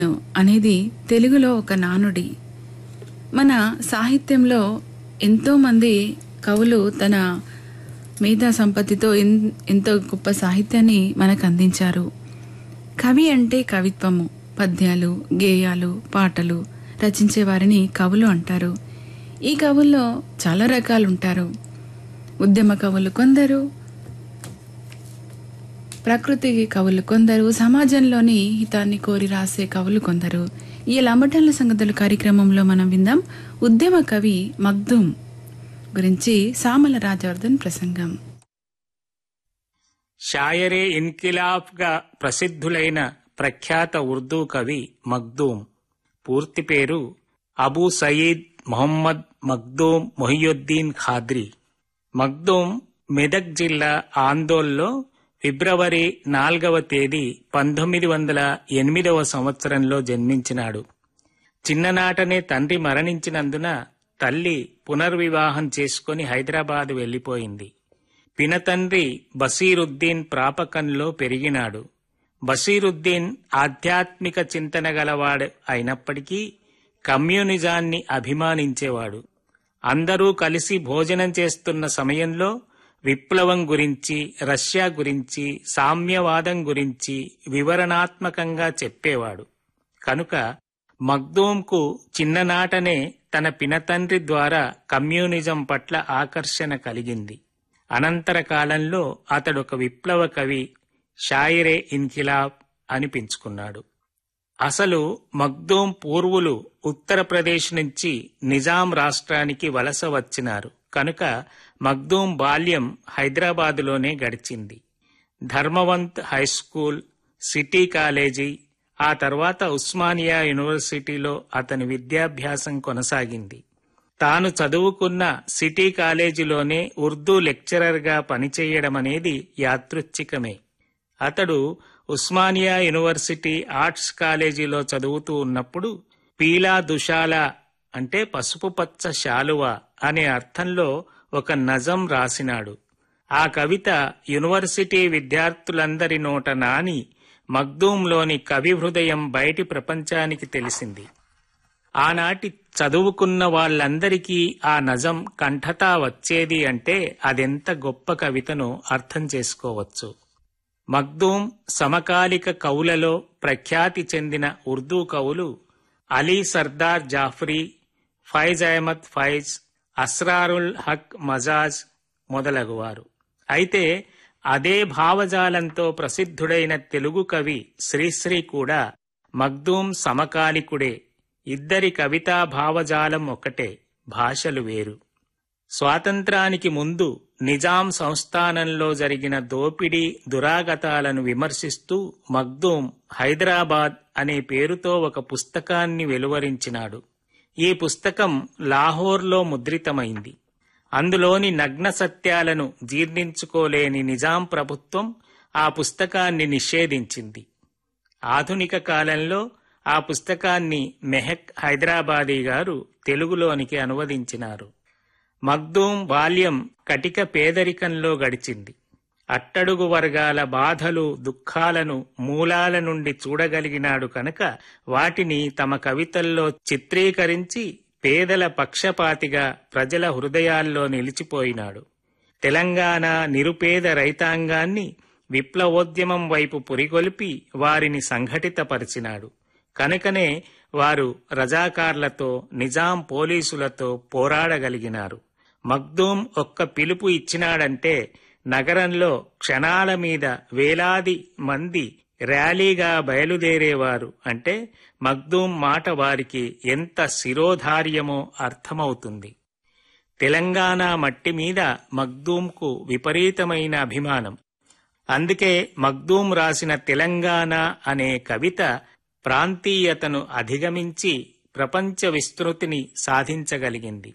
అనేది తెలుగులో ఒక నానుడి మన సాహిత్యంలో ఎంతో మంది కవులు తన మేధా సంపత్తితో ఎన్- ఎంతో గొప్ప సాహిత్యాన్ని మనకు అందించారు కవి అంటే కవిత్వము పద్యాలు గేయాలు పాటలు రచించే వారిని కవులు అంటారు ఈ కవుల్లో చాలా రకాలు ఉంటారు ఉద్యమ కవులు కొందరు ప్రకృతి కవులు కొందరు సమాజంలోని హితాన్ని కోరి రాసే కవులు కొందరు ఈ లంబటన్ల సంగతుల కార్యక్రమంలో మనం విందాం ఉద్యమ కవి మగ్దుమ్ గురించి సామల రాజవర్ధన్ ప్రసంగం షాయరే ఇన్కిలాబ్గా ప్రసిద్ధులైన ప్రఖ్యాత ఉర్దూ కవి మగ్దూమ్ పూర్తి పేరు అబూ సయీద్ మొహమ్మద్ మగ్దూమ్ మొహియుద్దీన్ ఖాద్రి మగ్దూమ్ మెదక్ జిల్లా ఆందోల్లో ఫిబ్రవరి నాల్గవ తేదీ పంతొమ్మిది వందల ఎనిమిదవ సంవత్సరంలో జన్మించినాడు చిన్ననాటనే తండ్రి మరణించినందున తల్లి పునర్వివాహం చేసుకుని హైదరాబాద్ వెళ్లిపోయింది పినతండ్రి బసీరుద్దీన్ ప్రాపకంలో పెరిగినాడు బసీరుద్దీన్ ఆధ్యాత్మిక చింతన గలవాడు అయినప్పటికీ కమ్యూనిజాన్ని అభిమానించేవాడు అందరూ కలిసి భోజనం చేస్తున్న సమయంలో విప్లవం గురించి రష్యా గురించి సామ్యవాదం గురించి వివరణాత్మకంగా చెప్పేవాడు కనుక మగ్దూంకు చిన్ననాటనే తన పినతండ్రి ద్వారా కమ్యూనిజం పట్ల ఆకర్షణ కలిగింది అనంతర కాలంలో అతడు ఒక విప్లవ కవి షాయిరే ఇన్కిలాబ్ అనిపించుకున్నాడు అసలు మగ్దూం పూర్వులు ఉత్తరప్రదేశ్ నుంచి నిజాం రాష్ట్రానికి వలస వచ్చినారు కనుక మగ్దూం బాల్యం హైదరాబాదులోనే గడిచింది ధర్మవంత్ హైస్కూల్ సిటీ కాలేజీ ఆ తర్వాత ఉస్మానియా యూనివర్సిటీలో అతని విద్యాభ్యాసం కొనసాగింది తాను చదువుకున్న సిటీ కాలేజీలోనే ఉర్దూ లెక్చరర్గా పనిచేయడం అనేది యాదృచ్ఛికమే అతడు ఉస్మానియా యూనివర్సిటీ ఆర్ట్స్ కాలేజీలో చదువుతూ ఉన్నప్పుడు పీలా దుషాల అంటే పసుపు పచ్చ శాలువ అనే అర్థంలో ఒక నజం రాసినాడు ఆ కవిత యూనివర్సిటీ విద్యార్థులందరి నోట నాని మగ్దూంలోని కవి హృదయం బయటి ప్రపంచానికి తెలిసింది ఆనాటి చదువుకున్న వాళ్ళందరికీ ఆ నజం కంఠతా వచ్చేది అంటే అదెంత గొప్ప కవితనో అర్థం చేసుకోవచ్చు మగ్దూం సమకాలిక కవులలో ప్రఖ్యాతి చెందిన ఉర్దూ కవులు అలీ సర్దార్ జాఫ్రీ ఫైజ్ అహ్మద్ ఫైజ్ అస్రారుల్ హక్ మజాజ్ మొదలగువారు అయితే అదే భావజాలంతో ప్రసిద్ధుడైన తెలుగు కవి శ్రీశ్రీ కూడా మగ్దూం సమకాలికుడే ఇద్దరి కవితా భావజాలం ఒకటే భాషలు వేరు స్వాతంత్రానికి ముందు నిజాం సంస్థానంలో జరిగిన దోపిడీ దురాగతాలను విమర్శిస్తూ మగ్దూం హైదరాబాద్ అనే పేరుతో ఒక పుస్తకాన్ని వెలువరించినాడు ఈ పుస్తకం లాహోర్లో ముద్రితమైంది అందులోని నగ్న సత్యాలను జీర్ణించుకోలేని నిజాం ప్రభుత్వం ఆ పుస్తకాన్ని నిషేధించింది ఆధునిక కాలంలో ఆ పుస్తకాన్ని మెహక్ హైదరాబాదీ గారు తెలుగులోనికి అనువదించినారు మగ్దూం బాల్యం కటిక పేదరికంలో గడిచింది అట్టడుగు వర్గాల బాధలు దుఃఖాలను మూలాల నుండి చూడగలిగినాడు కనుక వాటిని తమ కవితల్లో చిత్రీకరించి పేదల పక్షపాతిగా ప్రజల హృదయాల్లో నిలిచిపోయినాడు తెలంగాణ నిరుపేద రైతాంగాన్ని విప్లవోద్యమం వైపు పురిగొల్పి వారిని సంఘటితపరిచినాడు కనుకనే వారు రజాకార్లతో నిజాం పోలీసులతో పోరాడగలిగినారు మగ్దూం ఒక్క పిలుపు ఇచ్చినాడంటే నగరంలో క్షణాల మీద వేలాది మంది ర్యాలీగా బయలుదేరేవారు అంటే మగ్దూం మాట వారికి ఎంత శిరోధార్యమో అర్థమవుతుంది తెలంగాణ మట్టి మీద మగ్దూంకు విపరీతమైన అభిమానం అందుకే మగ్దూం రాసిన తెలంగాణ అనే కవిత ప్రాంతీయతను అధిగమించి ప్రపంచ విస్తృతిని సాధించగలిగింది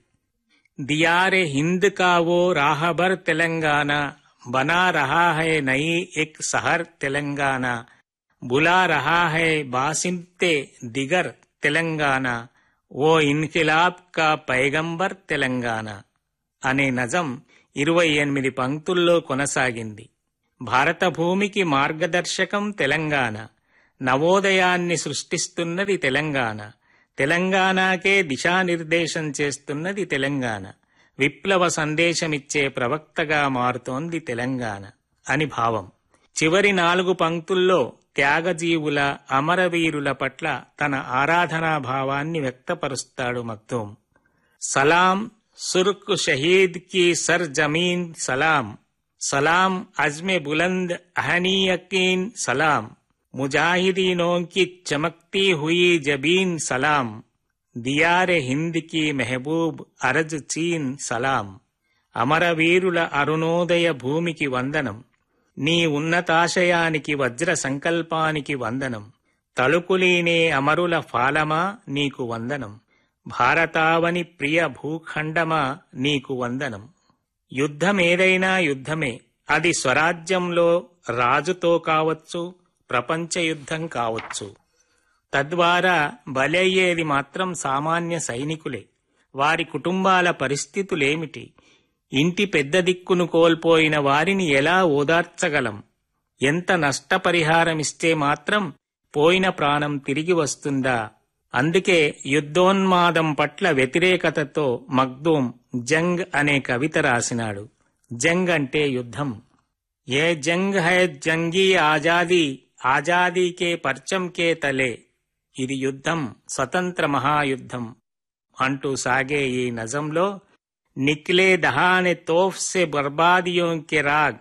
दियारे हिंद का वो राहबर तेलंगाना बना रहा है नई एक शहर तेलंगाना बुला रहा है बासिमते दिगर तेलंगाना वो इनकिलाब का पैगंबर తెలంగాణ అనే నజం ఇరవై ఎనిమిది పంక్తుల్లో కొనసాగింది భారత భూమికి మార్గదర్శకం తెలంగాణ నవోదయాన్ని సృష్టిస్తున్నది తెలంగాణ తెలంగాణకే దిశానిర్దేశం చేస్తున్నది తెలంగాణ విప్లవ సందేశమిచ్చే ప్రవక్తగా మారుతోంది తెలంగాణ అని భావం చివరి నాలుగు పంక్తుల్లో త్యాగజీవుల అమరవీరుల పట్ల తన ఆరాధనా భావాన్ని వ్యక్తపరుస్తాడు మక్తూం సలాం సుర్క్ షహీద్ కి సర్ జమీన్ సలాం సలాం అజ్మే బులంద్ అహనీయకీన్ సలాం मुजाहिदीनों की चमकती हुई जबीन सलाम दियार हिंद की महबूब अरज चीन సలాం అమరవీరుల అరుణోదయ భూమికి వందనం నీ ఉన్నతాశయానికి వజ్ర సంకల్పానికి వందనం తలుకులీనే అమరుల ఫాలమా నీకు వందనం భారతావని ప్రియ భూఖండమా నీకు వందనం యుద్ధమేదైనా యుద్ధమే అది స్వరాజ్యంలో రాజుతో కావచ్చు ప్రపంచ యుద్ధం కావచ్చు తద్వారా బలయ్యేది మాత్రం సామాన్య సైనికులే వారి కుటుంబాల పరిస్థితులేమిటి ఇంటి పెద్ద దిక్కును కోల్పోయిన వారిని ఎలా ఓదార్చగలం ఎంత నష్టపరిహారమిస్తే మాత్రం పోయిన ప్రాణం తిరిగి వస్తుందా అందుకే యుద్ధోన్మాదం పట్ల వ్యతిరేకతతో మగ్దూం జంగ్ అనే కవిత రాసినాడు జంగ్ అంటే యుద్ధం ఏ జంగ్ హై జంగీ ఆజాదీ ఆజాదీకే పర్చం కే తలే ఇది యుద్ధం స్వతంత్ర మహాయుద్ధం అంటూ సాగే ఈ నజంలో నిక్లే దహానే తోఫ్ సే బర్బాదియోं के రాగ్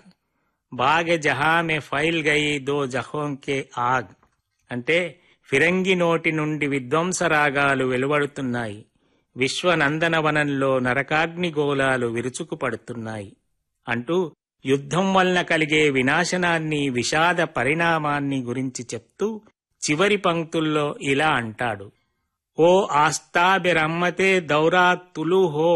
బాగె జహా మే ఫైల్ గయి దో జహోం కే ఆగ్ అంటే ఫిరంగి నోటి నుండి విధ్వంసరాగాలు వెలువడుతున్నాయి విశ్వనందనవనంలో నరకాగ్ని గోళాలు విరుచుకుపడుతున్నాయి అంటూ యుద్ధం వలన కలిగే వినాశనాన్ని విషాద పరిణామాన్ని గురించి చెప్తూ చివరి పంక్తుల్లో ఇలా అంటాడు ఓ ఆస్తాబెరమ్మతే దౌరా తులు హో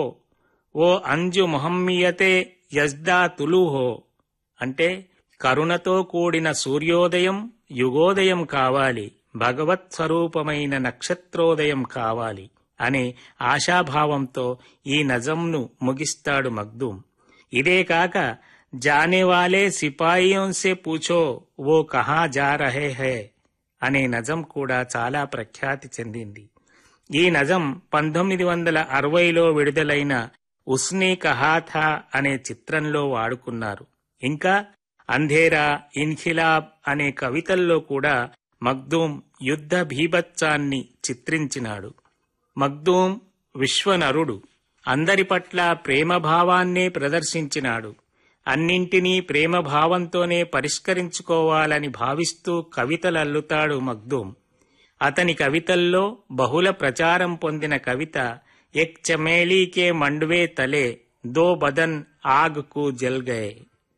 ఓ అంజు మొహమ్మియతే యజ్దా తులు హో అంటే కరుణతో కూడిన సూర్యోదయం యుగోదయం కావాలి భగవత్ స్వరూపమైన నక్షత్రోదయం కావాలి అనే ఆశాభావంతో ఈ నజంను ముగిస్తాడు మగ్దూం ఇదే కాక జానే వాలే సిపాయియోం సే పూఛో ఓ కహా జా రహే హై అనే నజం కూడా చాలా ప్రఖ్యాతి చెందింది ఈ నజం పంతొమ్మిది వందల అరవైలో విడుదలైన ఉస్నే కహాథా అనే చిత్రంలో వాడుకున్నారు ఇంకా అంధేరా ఇన్ఖిలాబ్ అనే కవితల్లో కూడా మగ్దూం యుద్ధ భీభత్సాన్ని చిత్రించినాడు మగ్దూం విశ్వనరుడు అందరి పట్ల ప్రేమభావాన్నే ప్రదర్శించినాడు అన్నింటినీ ప్రేమభావంతోనే పరిష్కరించుకోవాలని భావిస్తూ కవితలల్లుతాడు మగ్దూం అతని కవితల్లో బహుళ ప్రచారం పొందిన కవిత ఎక్ చమేలీకే మండువే తలే దో బదన్ ఆగ్కు జల్గయే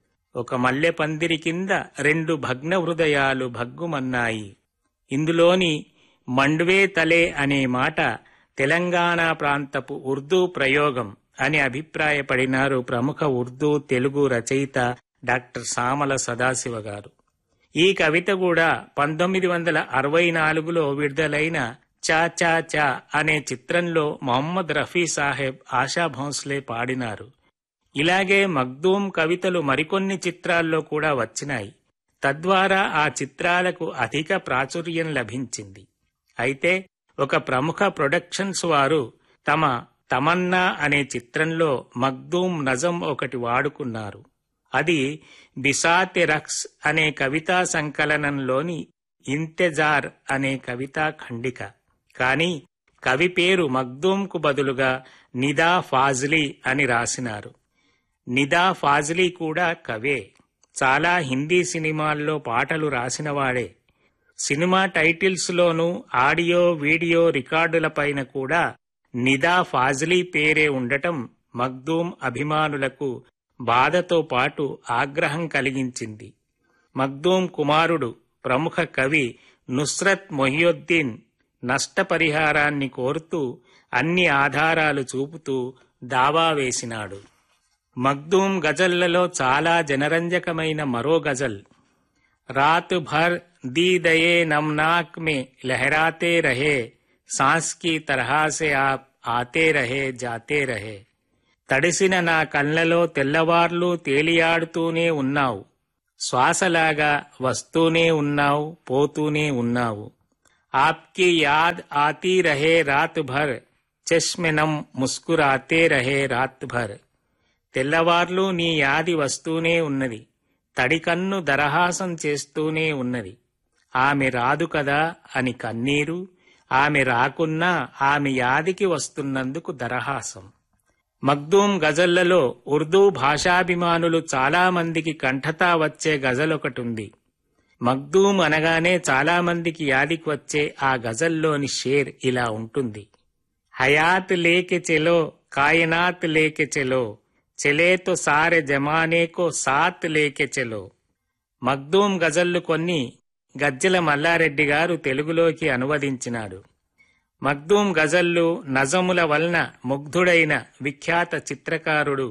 ఒక మల్లె పందిరి కింద రెండు భగ్న హృదయాలు భగ్గుమన్నాయి ఇందులోని మండువే తలే అనే మాట తెలంగాణ ప్రాంతపు ఉర్దూ ప్రయోగం అని అభిప్రాయపడినారు ప్రముఖ ఉర్దూ తెలుగు రచయిత డాక్టర్ సామల సదాశివ గారు ఈ కవిత కూడా పంతొమ్మిది వందల అరవై నాలుగులో విడుదలైన చా చా చా అనే చిత్రంలో మొహమ్మద్ రఫీ సాహెబ్ ఆశా భోంస్లే పాడినారు ఇలాగే మగ్దూం కవితలు మరికొన్ని చిత్రాల్లో కూడా వచ్చినాయి తద్వారా ఆ చిత్రాలకు అధిక ప్రాచుర్యం లభించింది అయితే ఒక ప్రముఖ ప్రొడక్షన్స్ వారు తమ తమన్నా అనే చిత్రంలో మగ్దూం నజం ఒకటి వాడుకున్నారు అది బిసాతె రక్స్ అనే కవితా సంకలనంలోని ఇంతెజార్ అనే కవితా ఖండిక కాని కవి పేరు మగ్దూంకు బదులుగా నిదా ఫాజ్లీ అని రాసినారు నిదా ఫాజ్లీ కూడా కవే చాలా హిందీ సినిమాల్లో పాటలు రాసినవాడే సినిమా టైటిల్స్ లోనూ ఆడియో వీడియో రికార్డులపైన కూడా నిదా ఫాజ్లీ పేరే ఉండటం మగ్దూం అభిమానులకు బాధతో పాటు ఆగ్రహం కలిగించింది మగ్దూం కుమారుడు ప్రముఖ కవి నుస్రత్ మొహియుద్దీన్ నష్టపరిహారాన్ని కోరుతూ అన్ని ఆధారాలు చూపుతూ దావా వేసినాడు మగ్దూం గజల్లలో చాలా జనరంజకమైన మరో గజల్ రాత్ భర్ दी दये नमनाक में लहराते रहे सांस की तरह से आप ఆతే రహే జాతే రహే తడిసిన నా కళ్ళలో తెల్లవార్లు తేలియాడుతూనే ఉన్నావు శ్వాసలాగా వస్తూనే ఉన్నావు పోతూనే ఉన్నావు ఆప్కి యాద్ ఆతీ రహే రాత్ భర్ చష్మెనం ముస్కురాతే రహే రాత్ భర్ తెల్లవార్లు నీ యాది వస్తూనే ఉన్నది తడికన్ను దరహాసం చేస్తూనే ఉన్నది ఆమె రాదు కదా అని కన్నీరు ఆమె రాకున్నా ఆమె యాదికి వస్తున్నందుకు దరహాసం మగ్దూం గజళ్లలో ఉర్దూ భాషాభిమానులు చాలా మందికి కంఠతా వచ్చే గజలొకటుంది మగ్దూం అనగానే చాలా మందికి యాదికి వచ్చే ఆ గజల్లోని షేర్ ఇలా ఉంటుంది హయాత్ లేకే చెలో కాయనాత్ లేకే చెలో చెలే తో సారె జమానేకో సాత్ లేకే చెలో మగ్దూం గజల్లు కొన్ని గజ్జెల మల్లారెడ్డి గారు తెలుగులోకి అనువదించినాడు మగ్దూం గజల్లు నజముల వలన ముగ్ధుడైన విఖ్యాత చిత్రకారుడు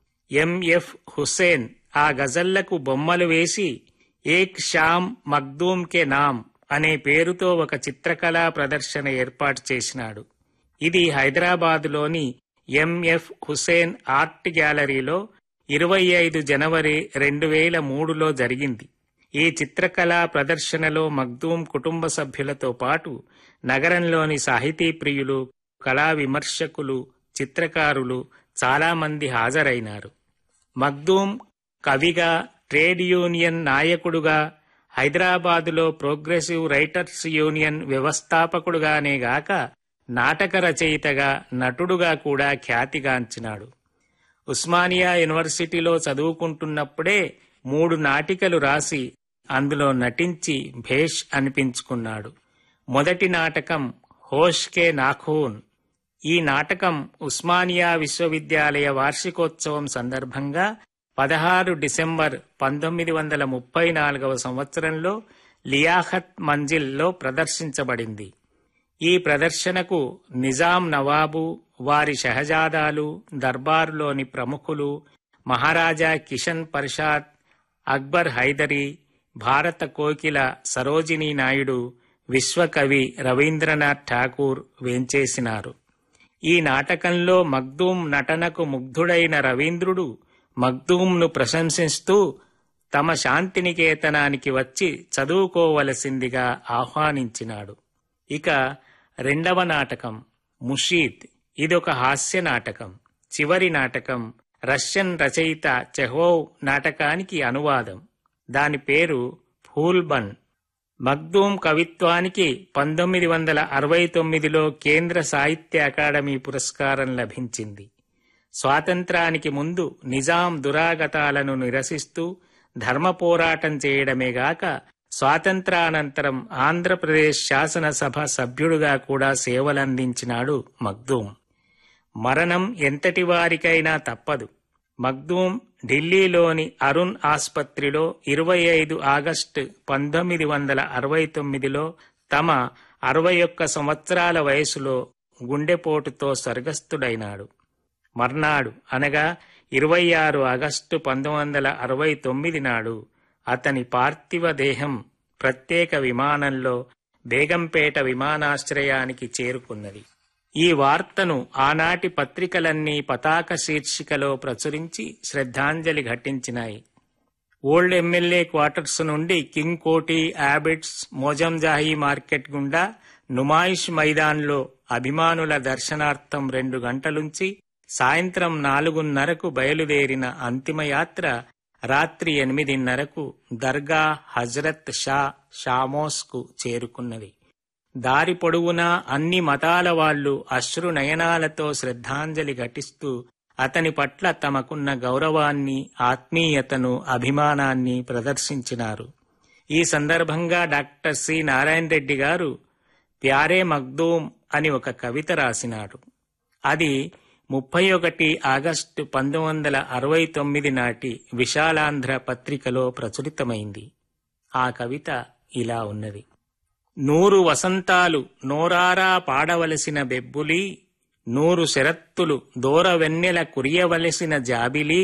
ఎంఎఫ్ హుస్సేన్ ఆ గజల్లకు బొమ్మలు వేసి ఏక్ షామ్ మగ్దూం కే నామ్ అనే పేరుతో ఒక చిత్రకళా ప్రదర్శన ఏర్పాటు చేసినాడు ఇది హైదరాబాదులోని ఎంఎఫ్ హుసేన్ ఆర్ట్ గ్యాలరీలో ఇరవై ఐదు జనవరి రెండు వేల మూడులో జరిగింది ఈ చిత్రకళా ప్రదర్శనలో మగ్దూం కుటుంబ సభ్యులతో పాటు నగరంలోని సాహితీ ప్రియులు కళా విమర్శకులు చిత్రకారులు చాలామంది హాజరైనారు మగ్దూం కవిగా ట్రేడ్ యూనియన్ నాయకుడుగా హైదరాబాదులో ప్రోగ్రెసివ్ రైటర్స్ యూనియన్ వ్యవస్థాపకుడుగానే గాక నాటక రచయితగా నటుడుగా కూడా ఖ్యాతిగాంచినాడు ఉస్మానియా యూనివర్సిటీలో చదువుకుంటున్నప్పుడే మూడు నాటికలు రాసి అందులో నటించి భేష్ అనిపించుకున్నాడు మొదటి నాటకం హోష్ కే నాఖూన్ ఈ నాటకం ఉస్మానియా విశ్వవిద్యాలయ వార్షికోత్సవం సందర్భంగా పదహారు డిసెంబర్ పంతొమ్మిది వందల ముప్పై నాలుగవ సంవత్సరంలో లియాఖత్ మంజిల్లో ప్రదర్శించబడింది ఈ ప్రదర్శనకు నిజాం నవాబు వారి షహజాదాలు దర్బారులోని ప్రముఖులు మహారాజా కిషన్ పరిషాద్ అక్బర్ హైదరీ భారత కోకిల సరోజినీ నాయుడు విశ్వకవి రవీంద్రనాథ్ ఠాకూర్ వేంచేసినారు ఈ నాటకంలో మగ్దూం నటనకు ముగ్ధుడైన రవీంద్రుడు మగ్దూంను ప్రశంసిస్తూ తమ శాంతినికేతనానికి వచ్చి చదువుకోవలసిందిగా ఆహ్వానించినాడు ఇక రెండవ నాటకం ముషీద్ ఇదొక హాస్య నాటకం చివరి నాటకం రష్యన్ రచయిత చెహోవ్ నాటకానికి అనువాదం దాని పేరు ఫూల్బన్ మగ్దూం కవిత్వానికి పంతొమ్మిది వందల అరవై తొమ్మిదిలో కేంద్ర సాహిత్య అకాడమీ పురస్కారం లభించింది స్వాతంత్రానికి ముందు నిజాం దురాగతాలను నిరసిస్తూ ధర్మ పోరాటం చేయడమేగాక స్వాతంత్రానంతరం ఆంధ్రప్రదేశ్ శాసనసభ సభ్యుడుగా కూడా సేవలందించినాడు మగ్దూం మరణం ఎంతటి వారికైనా తప్పదు మగ్దూం ఢిల్లీలోని అరుణ్ ఆస్పత్రిలో ఇరవై ఐదు ఆగస్టు పంతొమ్మిది వందల అరవై తొమ్మిదిలో తమ అరవై ఒక్క సంవత్సరాల వయసులో గుండెపోటుతో స్వర్గస్థుడైనాడు మర్నాడు అనగా ఇరవై ఆరు ఆగస్టు పంతొమ్మిది వందల అరవై తొమ్మిది నాడు అతని పార్థివ దేహం ప్రత్యేక విమానంలో బేగంపేట విమానాశ్రయానికి చేరుకున్నది ఈ వార్తను ఆనాటి పత్రికలన్నీ పతాక శీర్షికలో ప్రచురించి శ్రద్ధాంజలి ఘటించినాయి ఓల్డ్ ఎమ్మెల్యే క్వార్టర్స్ నుండి కింగ్ కోటి యాబిట్స్ మోజంజాహీ మార్కెట్ గుండా నుమాయిష్ మైదాన్లో అభిమానుల దర్శనార్థం రెండు గంటలుంచి సాయంత్రం నాలుగున్నరకు బయలుదేరిన అంతిమయాత్ర రాత్రి ఎనిమిదిన్నరకు దర్గా హజరత్ షా షామోస్కు చేరుకున్నది దారి పొడవునా అన్ని మతాల వాళ్లు అశ్రు నయనాలతో శ్రద్ధాంజలి ఘటిస్తూ అతని పట్ల తమకున్న గౌరవాన్ని ఆత్మీయతను అభిమానాన్ని ప్రదర్శించినారు ఈ సందర్భంగా డాక్టర్ సి నారాయణ రెడ్డి గారు ప్యారే మగ్దూం అని ఒక కవిత రాసినాడు అది ముప్పై ఒకటి ఆగస్టు పంతొమ్మిది వందల అరవై తొమ్మిది నాటి విశాలాంధ్ర పత్రికలో ప్రచురితమైంది ఆ కవిత ఇలా ఉన్నది నూరు వసంతాలు నోరారా పాడవలసిన బెబ్బులి నూరు శరత్తులు దూర వెన్నెల కురియవలసిన జాబిలి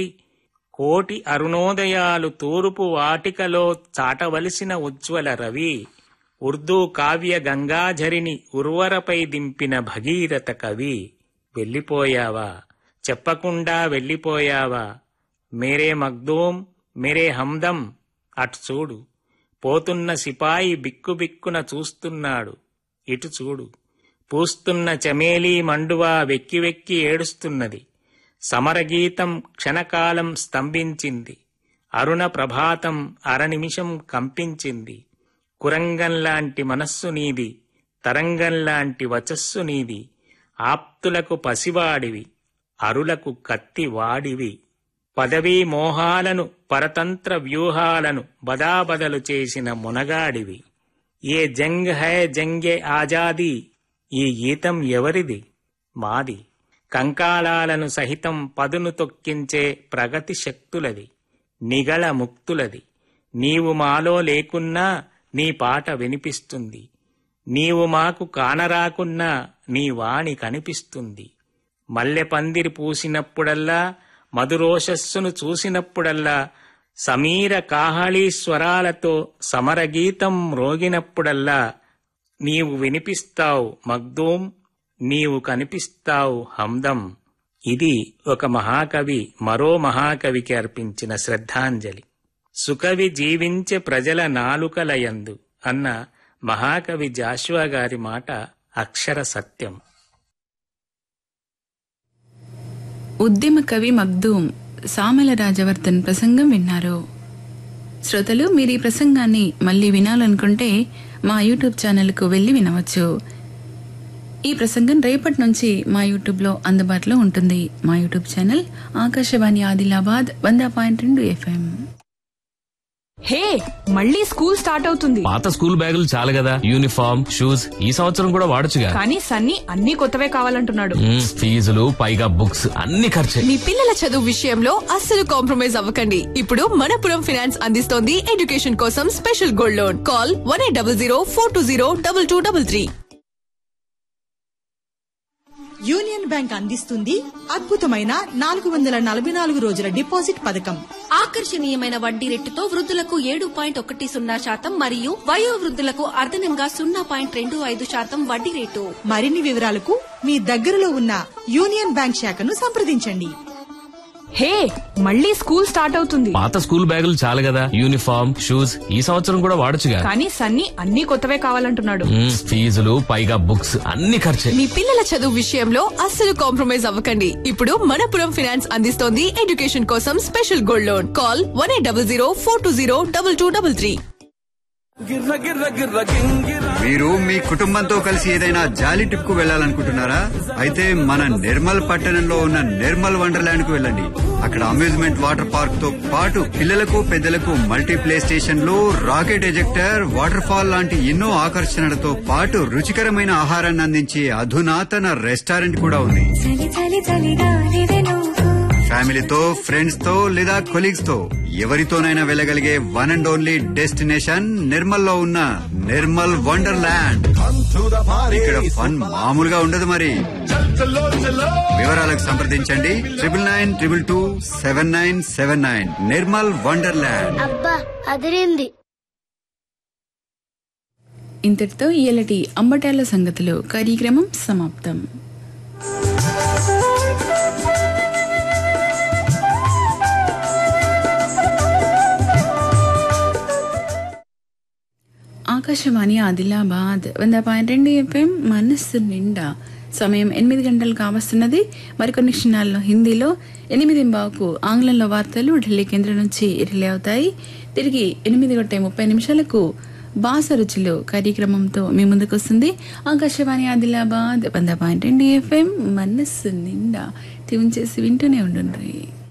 కోటి అరుణోదయాలు తూర్పు వాటికలో చాటవలసిన ఉజ్వల రవి ఉర్దూ కావ్య గంగాధరిని ఉర్వరపై దింపిన భగీరథ కవి వెళ్ళిపోయావా చెప్పకుండా వెళ్ళిపోయావా మేరే మగ్దూం మేరే హమ్దం అటు చూడు పోతున్న సిపాయి బిక్కుబిక్కున చూస్తున్నాడు ఇటు చూడు పూస్తున్న చమేలీ మండువా వెక్కి వెక్కి ఏడుస్తున్నది సమరగీతం క్షణకాలం స్తంభించింది అరుణ ప్రభాతం అరనిమిషం కంపించింది కురంగంలాంటి మనస్సు నీది తరంగంలాంటి వచస్సు నీది ఆప్తులకు పసివాడివి అరులకు కత్తి వాడివి పదవీ మోహాలను పరతంత్ర వ్యూహాలను బదాబదలు చేసిన మునగాడివి ఏ జంగ్ హై జంగే ఆజాదీ ఈ గీతం ఎవరిది మాది కంకాళాలను సహితం పదును తొక్కించే ప్రగతి శక్తులది నిగళ ముక్తులది నీవు మాలో లేకున్నా నీ పాట వినిపిస్తుంది నీవు మాకు కానరాకున్నా నీ వాణి కనిపిస్తుంది మల్లె పందిరి పూసినప్పుడల్లా మధురోషస్సును చూసినప్పుడల్లా సమీర కాహళీ స్వరాలతో సమరగీతం మ్రోగినప్పుడల్లా నీవు వినిపిస్తావు మగ్దూం నీవు కనిపిస్తావు హందం ఇది ఒక మహాకవి మరో మహాకవికి అర్పించిన శ్రద్ధాంజలి సుకవి జీవించే ప్రజల నాలుకలయందు అన్న మహాకవి జాషువా గారి మాట అక్షర సత్యం ఉద్యమ కవి మగ్దూం సామెల రాజవర్ధన్ ప్రసంగం విన్నారు శ్రోతలు మీరు ఈ ప్రసంగాన్ని మళ్ళీ వినాలనుకుంటే మా యూట్యూబ్ ఛానల్కు వెళ్ళి వినవచ్చు ఈ ప్రసంగం రేపటి నుంచి మా యూట్యూబ్లో అందుబాటులో ఉంటుంది మా యూట్యూబ్ ఛానల్ ఆకాశవాణి ఆదిలాబాద్ వంద పాయింట్ రెండు ఎఫ్ఎం హే మళ్ళీ స్కూల్ స్టార్ట్ అవుతుంది పాత స్కూల్ బ్యాగులు చాలు కదా యూనిఫామ్ షూస్ ఈ సంవత్సరం కూడా వాడొచ్చుగా కానీ సన్నీ అన్ని కొత్తవే కావాలంటున్నాడు మ్మ్, ఫీజులు పైగా బుక్స్ అన్ని ఖర్చే మీ పిల్లల చదువు విషయంలో అస్సలు కాంప్రమైజ్ అవ్వకండి ఇప్పుడు మనపురం ఫినాన్స్ అందిస్తోంది ఎడ్యుకేషన్ కోసం special gold loan call one eight double zero four two zero double two double three union bank అందిస్తుంది అద్భుతమైన నాలుగు వందల నలభై నాలుగు రోజుల డిపాజిట్ పథకం ఆకర్షణీయమైన వడ్డీ రేటుతో వృద్ధులకు ఏడు పాయింట్ ఒకటి సున్నా శాతం మరియు వయో వృద్ధులకు అదనంగా సున్నా పాయింట్ రెండు ఐదు శాతం వడ్డీ రేటు మరిన్ని వివరాలకు మీ దగ్గరలో ఉన్న యూనియన్ బ్యాంక్ శాఖను సంప్రదించండి హే మళ్ళీ స్కూల్ స్టార్ట్ అవుతుంది పాత స్కూల్ బ్యాగులు చాలు కదా యూనిఫామ్ షూస్ ఈ సంవత్సరం కూడా వాడొచ్చుగా కానీ సన్నీ అన్ని కొత్తవే కావాలంటున్నాడు మ్మ్, ఫీజులు పైగా బుక్స్ అన్ని ఖర్చే మీ పిల్లల చదువు విషయంలో అస్సలు కాంప్రమైజ్ అవ్వకండి ఇప్పుడు మనపురం ఫినాన్స్ అందిస్తోంది ఎడ్యుకేషన్ కోసం special gold loan call one eight double zero four two zero double two double three మీరు మీ కుటుంబంతో కలిసి ఏదైనా జాలీ ట్రిప్ కు వెళ్ళాలనుకుంటున్నారా అయితే మన నిర్మల్ పట్టణంలో ఉన్న నిర్మల్ వండర్లాండ్ కు వెళ్ళండి అక్కడ అమ్యూజ్మెంట్ వాటర్ పార్క్ తో పాటు పిల్లలకు పెద్దలకు మల్టీ ప్లే స్టేషన్లు రాకెట్ ఎజెక్టర్ వాటర్ ఫాల్ లాంటి ఎన్నో ఆకర్షణలతో పాటు రుచికరమైన ఆహారాన్ని అందించే అధునాతన రెస్టారెంట్ కూడా ఉంది ఫ్యామిలీతో ఫ్రెండ్స్ తో లేదా కొలీగ్స్ తో ఎవరితోనైనా వెళ్ళగలిగే one and only destination Nirmal లో ఉన్న నిర్మల్ వండర్లాండ్ ఇక్కడ ఫన్ మామూలుగా ఉండదు మరి వివరాలకు సంప్రదించండి triple nine triple two seven nine seven nine Nirmal Wonderland అబ్బా అదిరింది ఇంతటితో ఇయలటి అంబటాల సంగతులు కార్యక్రమం సమాప్తం ఆకాశవాణి ఆదిలాబాద్ వంద పాయింట్ రెండు ఎఫ్ఎం మనస్సు నిండా సమయం ఎనిమిది గంటలు కావస్తున్నది మరికొన్ని క్షణాల్లో హిందీలో ఎనిమిది బావుకు ఆంగ్లంలో వార్తలు ఢిల్లీ కేంద్రం నుంచి రిలే అవుతాయి తిరిగి ఎనిమిది గంట ముప్పై నిమిషాలకు బాస రుచులు కార్యక్రమంతో మీ ముందుకు వస్తుంది ఆకాశవాణి ఆదిలాబాద్ వంద పాయింట్ రెండు ఎఫ్ఎం మనస్సు నిండా ట్యూన్ చేసి వింటూనే ఉండండి